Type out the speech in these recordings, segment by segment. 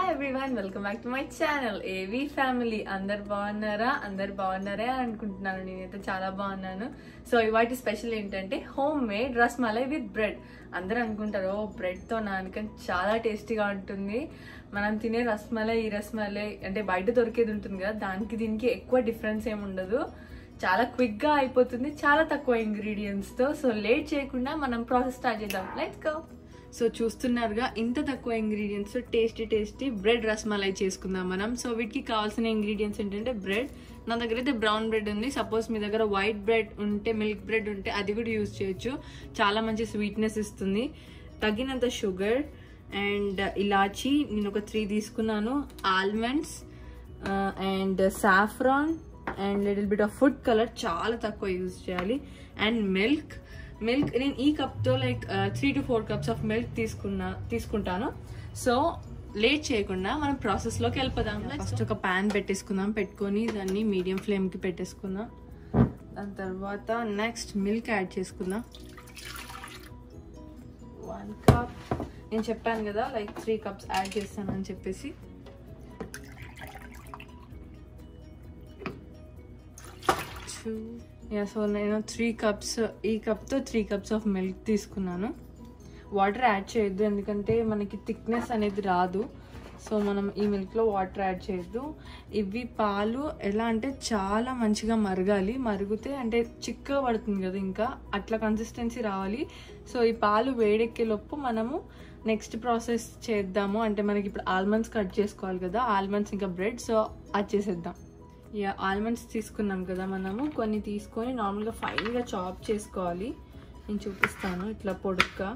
Hi everyone welcome back to my channel ఏవి family అందరు బాగున్నారా అందరు బాగున్నారే అనుకుంటున్నాను నేనైతే చాలా బాగున్నాను సో ఇవాటి స్పెషల్ ఏంటంటే home made rasmalai with bread అందరూ అనుకుంటారు ఓ బ్రెడ్తో నానుకని చాలా టేస్టీగా ఉంటుంది మనం తినే రస్మలై ఈ రస్మలై అంటే బయట దొరికేది ఉంటుంది కదా దానికి దీనికి ఎక్కువ డిఫరెన్స్ ఏమి ఉండదు చాలా క్విక్గా అయిపోతుంది చాలా తక్కువ ఇంగ్రీడియంట్స్తో సో లేట్ చేయకుండా మనం ప్రాసెస్ స్టార్ట్ చేద్దాం లెట్స్ గో సో చూస్తున్నారుగా ఇంత తక్కువ ingredients tasty tasty bread rasmalai చేసుకుందాం మనం సో వీటికి కావాల్సిన ఇంగ్రీడియంట్స్ ఏంటంటే బ్రెడ్ నా దగ్గర అయితే బ్రౌన్ బ్రెడ్ ఉంది సపోజ్ మీ దగ్గర వైట్ బ్రెడ్ ఉంటే మిల్క్ బ్రెడ్ ఉంటే అది కూడా యూజ్ చేయొచ్చు చాలా మంచి స్వీట్నెస్ ఇస్తుంది తగినంత షుగర్ అండ్ ఇలాచి నేను ఒక త్రీ తీసుకున్నాను almonds and saffron and little bit of food colour చాలా తక్కువ యూజ్ చేయాలి అండ్ మిల్క్ మిల్క్ నేను ఈ కప్తో like three to four cups of milk తీసుకున్నా తీసుకుంటాను సో లేట్ చేయకుండా మనం ప్రాసెస్లోకి వెళ్ళిపోదాం ఫస్ట్ ఒక ప్యాన్ పెట్టేసుకుందాం పెట్టుకొని దాన్ని మీడియం ఫ్లేమ్కి పెట్టేసుకుందాం దాని తర్వాత నెక్స్ట్ మిల్క్ యాడ్ చేసుకుందాం వన్ కప్ నేను చెప్పాను కదా లైక్ త్రీ కప్స్ యాడ్ చేస్తానని చెప్పేసి టూ యా సో నేను త్రీ కప్స్ ఈ కప్తో త్రీ కప్స్ ఆఫ్ మిల్క్ తీసుకున్నాను వాటర్ యాడ్ చేయొద్దు ఎందుకంటే మనకి థిక్నెస్ అనేది రాదు సో మనం ఈ మిల్క్లో వాటర్ యాడ్ చేయొద్దు ఇవి పాలు ఎలా అంటే చాలా మంచిగా మరగాలి మరిగితే అంటే చిక్కగా పడుతుంది కదా ఇంకా అట్లా కన్సిస్టెన్సీ రావాలి సో ఈ పాలు వేడెక్కే లోపు మనము నెక్స్ట్ ప్రాసెస్ చేద్దాము అంటే మనకి ఇప్పుడు ఆల్మండ్స్ కట్ చేసుకోవాలి కదా ఆల్మండ్స్ ఇంకా బ్రెడ్ సో అది చేసేద్దాం యా ఆల్మండ్స్ తీసుకున్నాం కదా మనము కొన్ని తీసుకొని నార్మల్గా ఫైన్గా చాప్ చేసుకోవాలి నేను చూపిస్తాను ఇట్లా పొడుగ్గా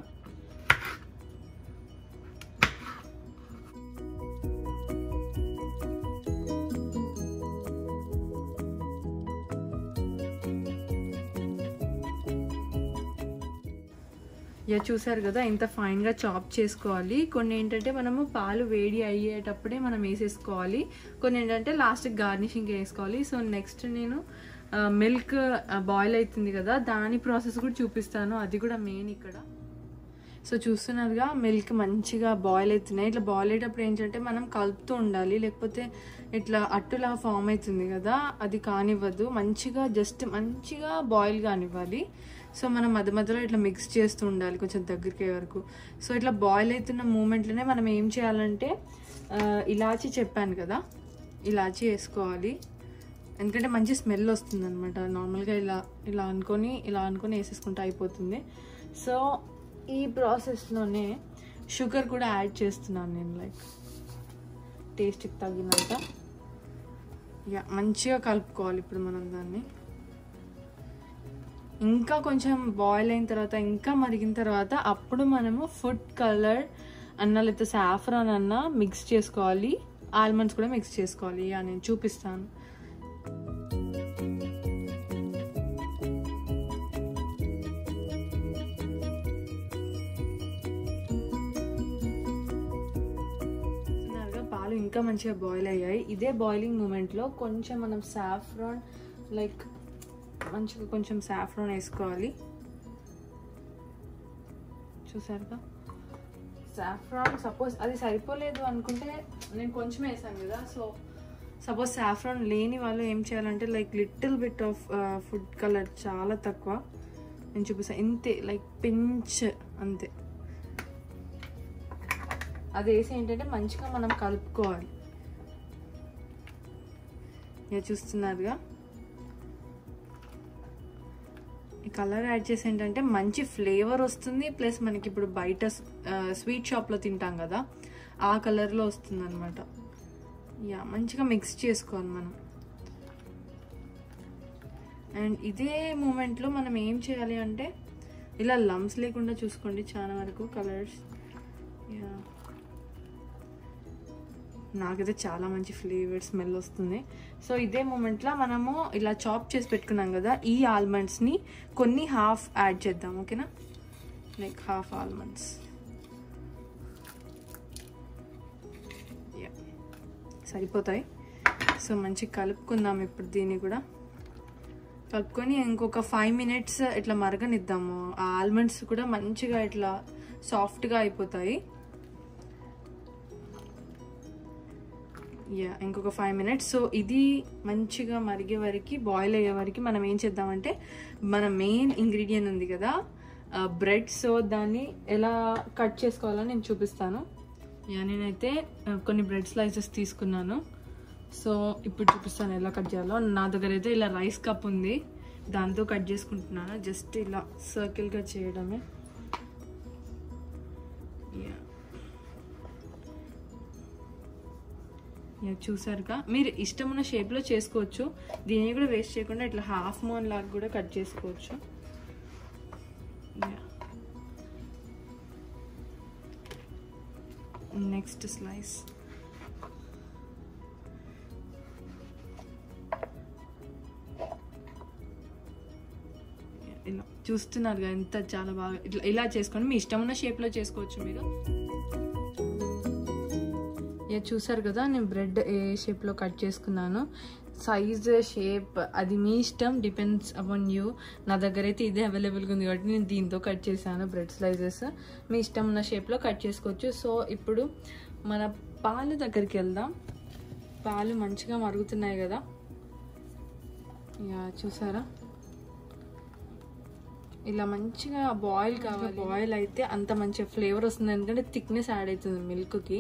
యా చూసారు కదా ఇంత ఫైన్గా చాప్ చేసుకోవాలి కొన్ని ఏంటంటే మనము పాలు వేడి అయ్యేటప్పుడే మనం వేసేసుకోవాలి కొన్ని ఏంటంటే లాస్ట్కి గార్నిషింగ్ వేసుకోవాలి సో నెక్స్ట్ నేను మిల్క్ బాయిల్ అవుతుంది కదా దాని ప్రాసెస్ కూడా చూపిస్తాను అది కూడా మెయిన్ ఇక్కడ సో చూస్తున్నారుగా మిల్క్ మంచిగా బాయిల్ అవుతున్నాయి ఇట్లా బాయిల్ అయ్యేటప్పుడు ఏంటంటే మనం కలుపుతూ ఉండాలి లేకపోతే ఇట్లా అట్టులా ఫామ్ అవుతుంది కదా అది కానివ్వద్దు మంచిగా జస్ట్ మంచిగా బాయిల్ కానివ్వాలి సో మనం మధ్య మధ్యలో ఇట్లా మిక్స్ చేస్తూ ఉండాలి కొంచెం దగ్గరికి వరకు సో ఇట్లా బాయిల్ అవుతున్న మూమెంట్లోనే మనం ఏం చేయాలంటే ఇలాచి చెప్పాను కదా ఇలాచి వేసుకోవాలి ఎందుకంటే మంచి స్మెల్ వస్తుంది అనమాట నార్మల్గా ఇలా ఇలా అనుకొని ఇలా అనుకొని వేసేసుకుంటే అయిపోతుంది సో ఈ ప్రాసెస్లోనే షుగర్ కూడా యాడ్ చేస్తున్నాను నేను లైక్ టేస్ట్కి తగినంత యా మంచిగా కలుపుకోవాలి ఇప్పుడు మనం దాన్ని ఇంకా కొంచెం బాయిల్ అయిన తర్వాత ఇంకా మరిగిన తర్వాత అప్పుడు మనము ఫుడ్ కలర్ అన్న లేకపోతే సాఫ్రాన్ అన్న మిక్స్ చేసుకోవాలి ఆల్మండ్స్ కూడా మిక్స్ చేసుకోవాలి ఇక నేను చూపిస్తాను పాలు ఇంకా మంచిగా బాయిల్ అయ్యాయి ఇదే బాయిలింగ్ మూమెంట్లో కొంచెం మనం సాఫ్రాన్ లైక్ మంచిగా కొంచెం సాఫ్రాన్ వేసుకోవాలి చూసారుగా సాఫ్రాన్ సపోజ్ అది సరిపోలేదు అనుకుంటే నేను కొంచెం వేసాను కదా సో సపోజ్ సాఫ్రాన్ లేని వాళ్ళు ఏం చేయాలంటే like little bit of food colour చాలా తక్కువ నేను చూపిస్తాను ఇంతే లైక్ పించ్ అంతే అది వేసి ఏంటంటే మంచిగా మనం కలుపుకోవాలి ఇక చూస్తున్నారుగా ఈ కలర్ యాడ్ చేసి ఏంటంటే మంచి ఫ్లేవర్ వస్తుంది ప్లస్ మనకి ఇప్పుడు బయట స్వీట్ షాప్లో తింటాం కదా ఆ కలర్లో వస్తుంది అనమాట యా మంచిగా మిక్స్ చేసుకోవాలి మనం అండ్ ఇదే మూమెంట్లో మనం ఏం చేయాలి అంటే ఇలా లమ్స్ లేకుండా చూసుకోండి చాలా వరకు కలర్స్ యా నాకైతే చాలా మంచి ఫ్లేవర్ స్మెల్ వస్తుంది సో ఇదే మూమెంట్లో మనము ఇలా చాప్ చేసి పెట్టుకున్నాం కదా ఈ ఆల్మండ్స్ని కొన్ని హాఫ్ యాడ్ చేద్దాం ఓకేనా లైక్ హాఫ్ ఆల్మండ్స్ సరిపోతాయి సో మంచి కలుపుకుందాం ఇప్పుడు దీన్ని కూడా కలుపుకొని ఇంకొక ఫైవ్ మినిట్స్ ఇట్లా మరగనిద్దాము ఆ ఆల్మండ్స్ కూడా మంచిగా ఇట్లా సాఫ్ట్గా అయిపోతాయి యా ఇంకొక ఫైవ్ మినిట్స్ సో ఇది మంచిగా మరిగే వరకు బాయిల్ అయ్యే వరకు మనం ఏం చేద్దామంటే మన మెయిన్ ఇంగ్రీడియంట్ ఉంది కదా బ్రెడ్ సో దాన్ని ఎలా కట్ చేసుకోవాలో నేను చూపిస్తాను యా నేనైతే ఆ, కొన్ని బ్రెడ్ స్లైసెస్ తీసుకున్నాను సో ఇప్పుడు చూపిస్తాను ఎలా కట్ చేయాలో నా దగ్గర అయితే ఇలా రైస్ కప్ ఉంది దాంతో కట్ చేసుకుంటున్నాను జస్ట్ ఇలా సర్కిల్గా చేయడమే యా యా చూసారుగా మీరు ఇష్టమున్న షేప్లో చేసుకోవచ్చు దీన్ని కూడా వేస్ట్ చేయకుండా ఇట్లా హాఫ్ మోన్ లాగా కూడా కట్ చేసుకోవచ్చు నెక్స్ట్ స్లైస్ ఇలా చూస్తున్నారుగా ఎంత చాలా బాగా ఇట్లా ఇలా చేసుకొని మీ ఇష్టం ఉన్న షేప్లో చేసుకోవచ్చు మీరు ఇక చూసారు కదా నేను బ్రెడ్ ఏ షేప్లో కట్ చేసుకున్నాను సైజ్ షేప్ అది మీ ఇష్టం డిపెండ్స్ అపాన్ యూ నా దగ్గర అయితే ఇదే అవైలబుల్గా ఉంది కాబట్టి నేను దీంతో కట్ చేశాను బ్రెడ్ స్లైసెస్ మీ ఇష్టం ఉన్న షేప్లో కట్ చేసుకోవచ్చు సో ఇప్పుడు మన పాలు దగ్గరికి వెళ్దాం పాలు మంచిగా మరుగుతున్నాయి కదా ఇక చూసారా ఇలా మంచిగా బాయిల్ కావాలి బాయిల్ అయితే అంత మంచిగా ఫ్లేవర్ వస్తుంది ఎందుకంటే థిక్నెస్ యాడ్ అవుతుంది మిల్క్కి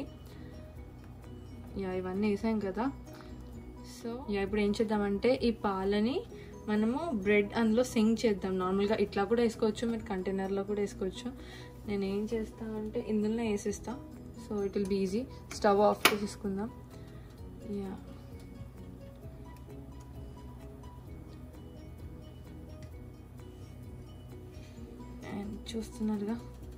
యా ఇవన్నీ వేసాం కదా సో యా ఇప్పుడు ఏం చేద్దామంటే ఈ పాలని మనము బ్రెడ్ అందులో సింక్ చేద్దాం నార్మల్గా ఇట్లా కూడా వేసుకోవచ్చు మీరు కంటైనర్లో కూడా వేసుకోవచ్చు నేను ఏం చేస్తానంటే ఇందులోనే వేసేస్తా so it will be easy stove off చేసేసుకుందాం యా అండ్ చూస్తున్నారుగా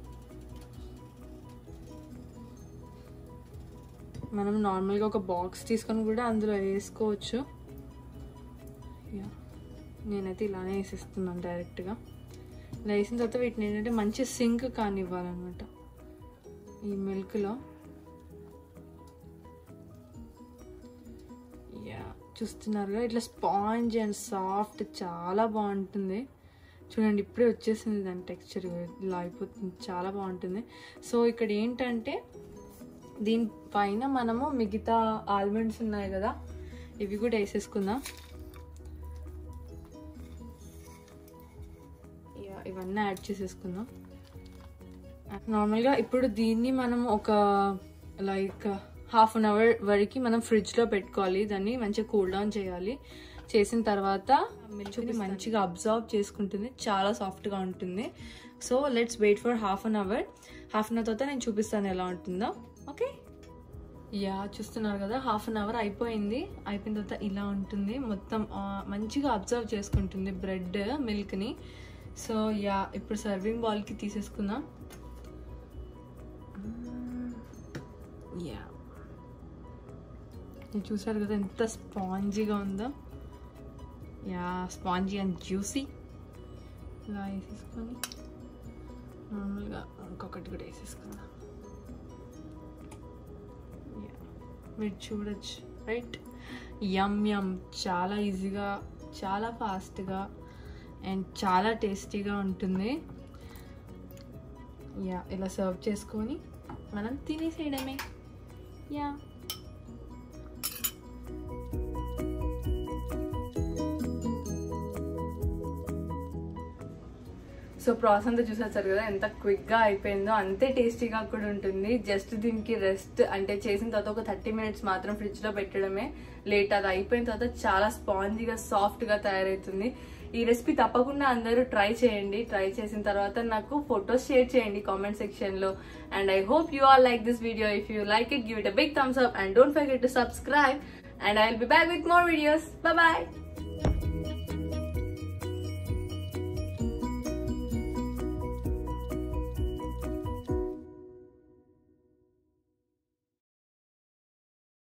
మనం నార్మల్గా ఒక బాక్స్ తీసుకొని కూడా అందులో వేసుకోవచ్చు యా నేనైతే ఇలానే వేసేస్తున్నాను డైరెక్ట్గా ఇలా వేసిన తర్వాత వీటిని ఏంటంటే మంచి సింక్ కానివ్వాలన్నమాట ఈ మిల్క్లో యా చూస్తున్నారుగా ఇట్లా స్పాంజ్ అండ్ సాఫ్ట్ చాలా బాగుంటుంది చూడండి ఇప్పుడే వచ్చేసింది దాని టెక్స్చర్ ఇలా అయిపోతుంది చాలా బాగుంటుంది సో ఇక్కడ ఏంటంటే దీనిపైన మనము మిగతా ఆల్మండ్స్ ఉన్నాయి కదా ఇవి కూడా వేసేసుకుందాం యా, ఇవన్నీ యాడ్ చేసేసుకుందాం నార్మల్గా ఇప్పుడు దీన్ని మనం ఒక లైక్ హాఫ్ అన్ అవర్ వరకు మనం ఫ్రిడ్జ్లో పెట్టుకోవాలి దాన్ని మంచిగా కూల్ డౌన్ చేయాలి చేసిన తర్వాత మిల్క్ని మంచిగా అబ్జర్వ్ చేసుకుంటుంది చాలా సాఫ్ట్గా ఉంటుంది so let's wait for half an hour half an hour తర్వాత నేను చూపిస్తాను ఎలా ఉంటుందో ఓకే యా చూస్తున్నారు కదా హాఫ్ అన్ అవర్ అయిపోయింది అయిపోయిన తర్వాత ఇలా ఉంటుంది మొత్తం ఆ, మంచిగా అబ్జర్వ్ చేసుకుంటుంది బ్రెడ్ మిల్క్ని సో యా ఇప్పుడు సర్వింగ్ బౌల్కి తీసేసుకుందాం యా ఇది చూసారు కదా ఎంత స్పాంజీగా ఉందో యా స్పాంజీ అండ్ జ్యూసీ ఇలా వేసేసుకొని నార్మల్గా ఇంకొకటి కూడా వేసేసుకుందాం Yeah. మీరు చూడొచ్చు రైట్ యమ్ యమ్ చాలా ఈజీగా చాలా ఫాస్ట్గా అండ్ చాలా టేస్టీగా ఉంటుంది యా ఇలా సర్వ్ చేసుకొని మనం తినేసేయడమే యా సో ప్రాసెస్ అంతా చూసేస్తారు కదా ఎంత క్విక్గా అయిపోయిందో అంతే టేస్టీగా కూడా ఉంటుంది జస్ట్ దీనికి రెస్ట్ అంటే చేసిన తర్వాత ఒక థర్టీ మినిట్స్ మాత్రం ఫ్రిడ్జ్లో పెట్టడమే లేట్ అది అయిపోయిన తర్వాత చాలా స్పాంజీగా సాఫ్ట్గా తయారవుతుంది ఈ రెసిపీ తప్పకుండా అందరూ ట్రై చేయండి ట్రై చేసిన తర్వాత నాకు ఫొటోస్ షేర్ చేయండి కామెంట్ సెక్షన్లో and I hope you all like this video if you like it give it a big thumbs up and don't forget to subscribe and I will be back with more videos bye